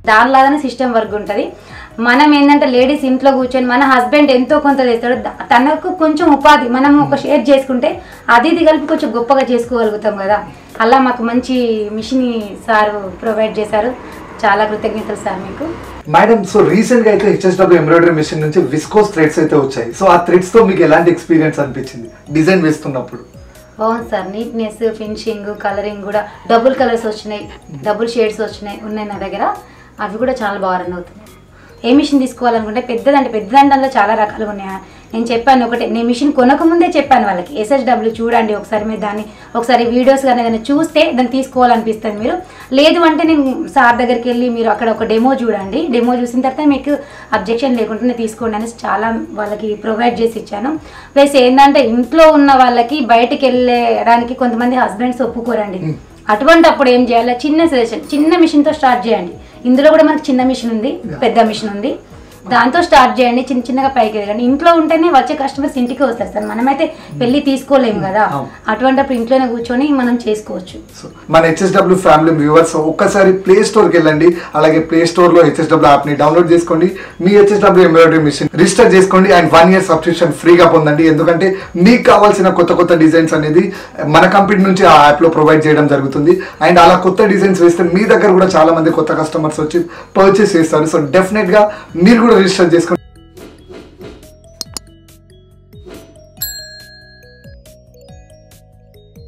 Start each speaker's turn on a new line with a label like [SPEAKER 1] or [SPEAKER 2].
[SPEAKER 1] దానిలాగానే system work ఉంటుంది మనం ఏంటంటే లేడీస్ ఇంట్లో కూర్చొని మన హస్బెండ్ ఎంతో కొంత చేస్తాడు ద- తనకు కొంచెం ఉపాధి మనం ఒక షేర్ చేసుకుంటే అది ఇది కలిపి కొంచెం గొప్పగా చేసుకోగలుగుతాం కదా అలా మాకు మంచి మిషన్ సార్ ప్రొవైడ్ చేశారు చాలా కృతజ్ఞతలు సార్ మీకు
[SPEAKER 2] మేడం సో రీసెంట్ గా అయితే హెచ్ఎస్డబ్ల్యూ ఎంబ్రాయిడరీ మిషన్ నుంచి విస్కోస్ థ్రెడ్స్ అయితే వచ్చాయి సో ఆ థ్రెడ్స్ తో మీకు ఎలాంటి ఎక్స్పీరియన్స్ అనిపించింది డిజైన్ వేస్తున్నప్పుడు
[SPEAKER 1] బాగుంది సార్ నీట్నెస్ ఫినిషింగ్ కలరింగ్ కూడా డబుల్ కలర్స్ వచ్చినాయి డబుల్ షేడ్స్ వచ్చినాయి ఉన్నాయి నా దగ్గర అవి కూడా చాలా బాగా రన్ అవుతున్నాయి ఏ మిషన్ తీసుకోవాలనుకుంటే పెద్దదంటే పెద్దదండంలో చాలా రకాలు ఉన్నాయి నేను చెప్పాను ఒకటే నేను మిషన్ కొనకముందే చెప్పాను వాళ్ళకి ఎస్ఎస్డబ్ల్యూ చూడండి ఒకసారి మీరు దాన్ని ఒకసారి వీడియోస్ కానీ ఏదైనా చూస్తే దాన్ని తీసుకోవాలనిపిస్తుంది మీరు లేదు అంటే నేను సార్ దగ్గరికి వెళ్ళి మీరు అక్కడ ఒక డెమో చూడండి డెమో చూసిన తర్వాత మీకు అబ్జెక్షన్ లేకుండా తీసుకోండి అనేసి చాలా వాళ్ళకి ప్రొవైడ్ చేసి ఇచ్చాను ప్లస్ ఏంటంటే ఇంట్లో ఉన్న వాళ్ళకి బయటికి వెళ్ళడానికి కొంతమంది హస్బెండ్స్ ఒప్పుకోరండి అటువంటి అప్పుడు ఏం చేయాలి చిన్న సజెషన్ చిన్న మిషన్తో స్టార్ట్ చేయండి ఇందులో కూడా మనకి చిన్న మిషన్ ఉంది పెద్ద మిషన్ ఉంది దాంతో స్టార్ట్ చేయండి చిన్న చిన్నగా పైకి ఎదగండి ఇంట్లో ఉంటేనే వచ్చే కస్టమర్స్ ఇంటికి వస్తారు సార్ మనమైతే వెళ్ళి తీసుకోలేము కదా
[SPEAKER 2] అవును.
[SPEAKER 1] అటువంటిప్పుడు ఇంట్లోనే కూర్చొని మనం చేసుకోవచ్చు
[SPEAKER 2] సో మన హెచ్ఎస్డబ్ల్యూ ఫ్యామిలీ వ్యూవర్స్ ఒక్కసారి ప్లే స్టోర్కి వెళ్ళండి అలాగే ప్లే స్టోర్లో హెచ్ఎస్డబ్ల్యూ యాప్ని డౌన్లోడ్ చేసుకోండి మీ హెచ్ఎస్డబ్ల్యూ ఎంబ్రాయిడరీ మిషన్ రిజిస్టర్ చేసుకోండి అండ్ వన్ ఇయర్ సబ్స్క్రిప్షన్ ఫ్రీగా పొందండి ఎందుకంటే మీకు కావాల్సిన కొత్త కొత్త డిజైన్స్ అనేది మన కంపెనీ నుంచి ఆ యాప్లో ప్రొవైడ్ చేయడం జరుగుతుంది అండ్ అలా కొత్త డిజైన్స్ వేస్తే మీ దగ్గర కూడా చాలా మంది కొత్త కస్టమర్స్ వచ్చి పర్చేస్ చేస్తారు సో డెఫినెట్గా మీరు కూడా రిజిస్టర్ చేసుకోండి